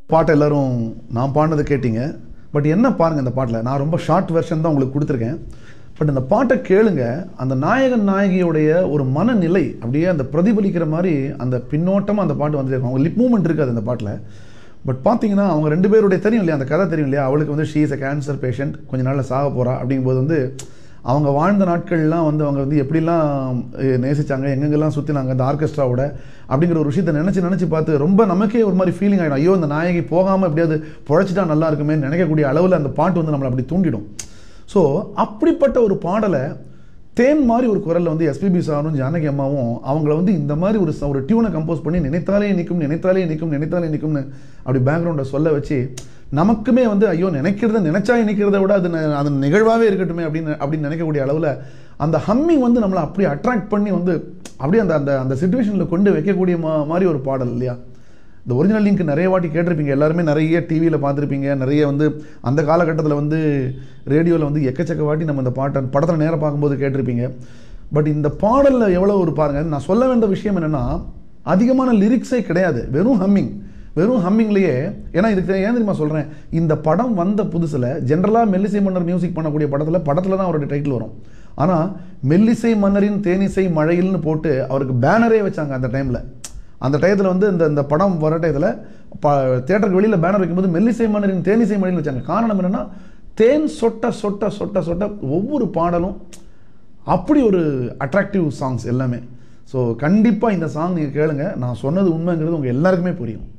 பாட்டை எல்லாரும் நான் பாடினதை கேட்டீங்க பட் என்ன பாருங்க இந்த பாட்டில் நான் ரொம்ப ஷார்ட் வெர்ஷன் தான் உங்களுக்கு கொடுத்துருக்கேன் பட் இந்த பாட்டை கேளுங்க அந்த நாயகன் நாயகியுடைய ஒரு மனநிலை அப்படியே அந்த பிரதிபலிக்கிற மாதிரி அந்த பின்னோட்டமாக அந்த பாட்டு வந்துட்டு இருக்கும் அவங்க லிப் மூமெண்ட் இருக்காது அந்த பாட்டில் பட் பார்த்தீங்கன்னா அவங்க ரெண்டு பேருடைய தெரியும் இல்லையா அந்த கதை தெரியும் இல்லையா அவளுக்கு வந்து she is a cancer patient கொஞ்ச நாளில் சாக போகிறா அப்படிங்கும்போது வந்து அவங்க வாழ்ந்த நாட்கள்லாம் வந்து அவங்க வந்து எப்படிலாம் அஹ், நேசிச்சாங்க எங்கெங்கெல்லாம் சுற்றினாங்க அந்த ஆர்கெஸ்ட்ராவோட அப்படிங்கிற ஒரு விஷயத்தை நினச்சி நினச்சி பார்த்து ரொம்ப நமக்கே ஒரு மாதிரி ஃபீலிங் ஆகிடும் ஐயோ இந்த நாயகி போகாமல் எப்படியாவது பொழைச்சிட்டா நல்லா இருக்குமே நினைக்கக்கூடிய அளவில் அந்த பாட்டு வந்து நம்மளை அப்படி தூண்டிடும் ஸோ அப்படிப்பட்ட ஒரு பாடலை தேன் மாதிரி ஒரு குரல்ல வந்து எஸ்பிபி சாரும் ஜானகி அம்மாவும் அவங்கள வந்து இந்த மாதிரி ஒரு ச- ஒரு டியூனை கம்போஸ் பண்ணி நினைத்தாலே நிற்கும் நினைத்தாலே நிற்கும் நினைத்தாலே நிற்கும்னு அப்படி பேக்ரவுண்டை சொல்ல வச்சு நமக்குமே வந்து ஐயோ நினைக்கிறத நினைச்சா நினைக்கிறத விட அது ந- அது நிகழ்வாகவே இருக்கட்டுமே அப்படின்னு அப்படின்னு நினைக்கக்கூடிய அளவில் அந்த ஹம்மிங் வந்து நம்மளை அப்படியே அட்ராக்ட் பண்ணி வந்து அப்படியே அந்த அந்த அந்த சுச்சுவேஷனில் கொண்டு வைக்கக்கூடிய மா மாதிரி ஒரு பாடல் இல்லையா இந்த ஒரிஜினல் லிங்க் நிறைய வாட்டி கேட்டிருப்பீங்க எல்லாருமே நிறைய டிவியில் பார்த்துருப்பீங்க நிறைய வந்து அந்த காலகட்டத்தில் வந்து ரேடியோவில் வந்து எக்கச்சக்க வாட்டி நம்ம இந்த பாட்டை படத்தில் நேரம் பார்க்கும்போது கேட்டிருப்பீங்க பட் இந்த பாடலில் எவ்வளோ ஒரு பாருங்க நான் சொல்ல வேண்டிய விஷயம் என்னென்னா அதிகமான லிரிக்ஸே கிடையாது வெறும் ஹம்மிங் வெறும் ஹம்மிங்லேயே ஏன்னா இதுக்கு ஏன் தெரியுமா சொல்கிறேன் இந்த படம் வந்த புதுசில் ஜென்ரலாக மெல்லிசை மன்னர் மியூசிக் பண்ணக்கூடிய படத்தில் படத்தில் தான் அவருடைய டைட்டில் வரும் ஆனால் மெல்லிசை மன்னரின் தேனிசை மழையில்னு போட்டு அவருக்கு பேனரே வச்சாங்க அந்த டைமில் அந்த டயத்தில் வந்து இந்த இந்த படம் வர டயத்தில் ப தேட்டருக்கு வெளியில் பேனர் வைக்கும்போது மெல்லிசை மன்னரின் தேனிசை மழைன்னு வச்சாங்க காரணம் என்னென்னா தேன் சொட்ட சொட்ட சொட்ட சொட்ட ஒவ்வொரு பாடலும் அப்படி ஒரு அட்ராக்டிவ் சாங்ஸ் எல்லாமே ஸோ கண்டிப்பாக இந்த சாங் நீங்கள் கேளுங்க நான் சொன்னது உண்மைங்கிறது உங்கள் எல்லாருக்குமே புரியும்